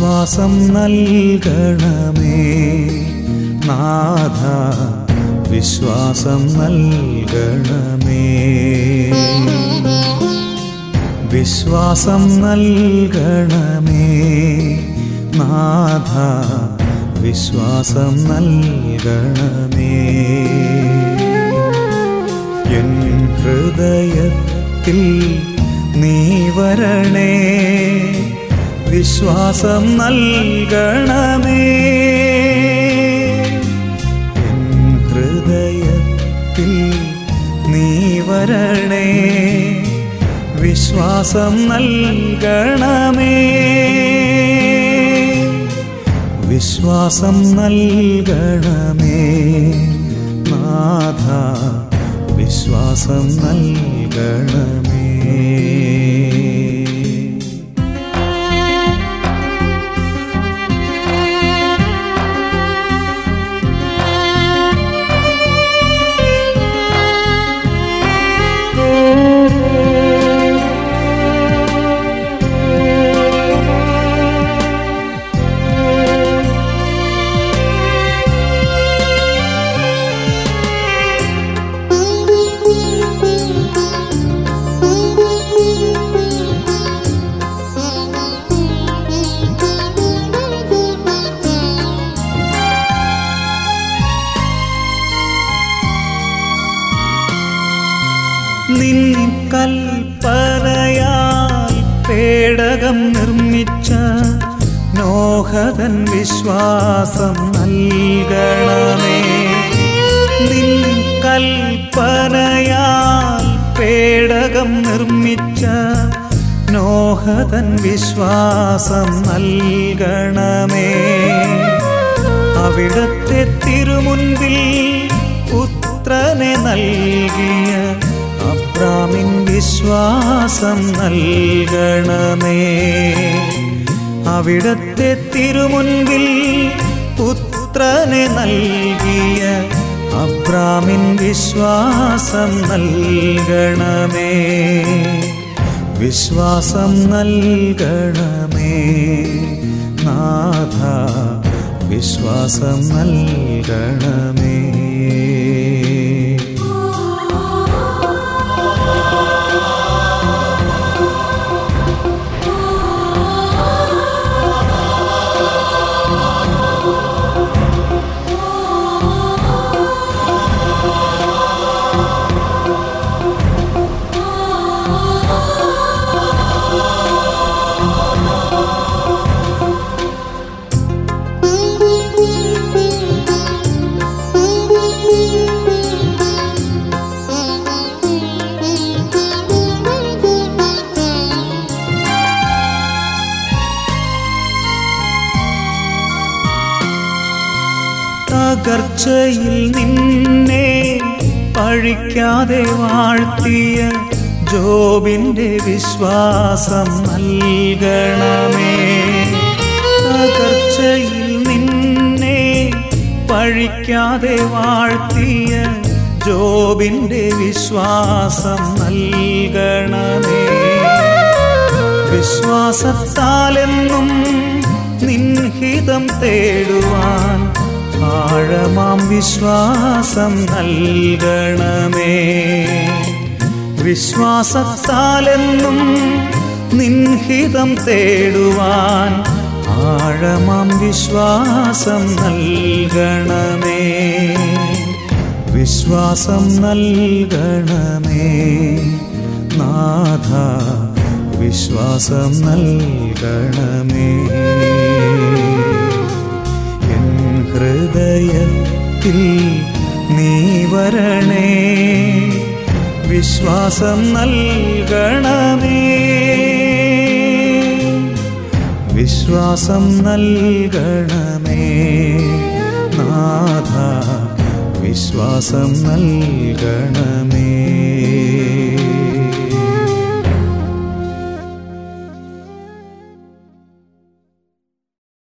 വിശ്വാസം നൽകണമേ നാഥ വിശ്വാസം നൽകണമേ വിശ്വാസം നൽകണമേ നാഥ വിശ്വാസം നൽകണമേ എൻ ഹൃദയത്തിൽ നീ വരണേ വിശ്വാസം നൽകണമേ എൻ ഹൃദയത്തിൽ നീ വരണേ വിശ്വാസം നൽകണമേ വിശ്വാസം നൽകണമേ നാഥ വിശ്വാസം നൽകണമേ നിൻ കൽപ്പനയാൽ പേടകം നിർമ്മിച്ച നോഹതൻ വിശ്വാസം നൽകണമേ നിൻ കൽപ്പനയാൽ പേടകം നിർമ്മിച്ച നോഹതൻ വിശ്വാസം നൽകണമേ അവിടത്തെ തിരുമുൻപിൽ പുത്രനെ നൽകിയ അബ്രാമിൻ വിശ്വാസം നൽകണമേ അവിടത്തെ തിരുമുൻപിൽ പുത്രനെ നൽകിയ അബ്രാമിൻ വിശ്വാസം നൽകണമേ വിശ്വാസം നൽകണമേ നാഥ വിശ്വാസം നൽകണമേ തകർച്ചയിൽ നിന്നെ പഴിക്കാതെ വാഴ്ത്തിയ ജോബിന്റെ വിശ്വാസം നൽകണമേ തകർച്ചയിൽ നിന്നെ പഴിക്കാതെ വാഴ്ത്തിയ ജോബിന്റെ വിശ്വാസം നൽകണമേ വിശ്വാസത്താലെന്നും നിൻഹിതം തേടുവാൻ ആഴമാം വിശ്വാസം നൽകണമേ വിശ്വാസത്താലെന്നും നിൻഹിതം തേടുവാൻ ആഴമാം വിശ്വാസം നൽകണമേ വിശ്വാസം നൽകണമേ നാഥ വിശ്വാസം നൽകണമേ എൻ ഹൃദയത്തിൽ നീ വരണേ വിശ്വാസം നൽകണമേ വിശ്വാസം നൽകണമേ നാഥ വിശ്വാസം നൽകണമേ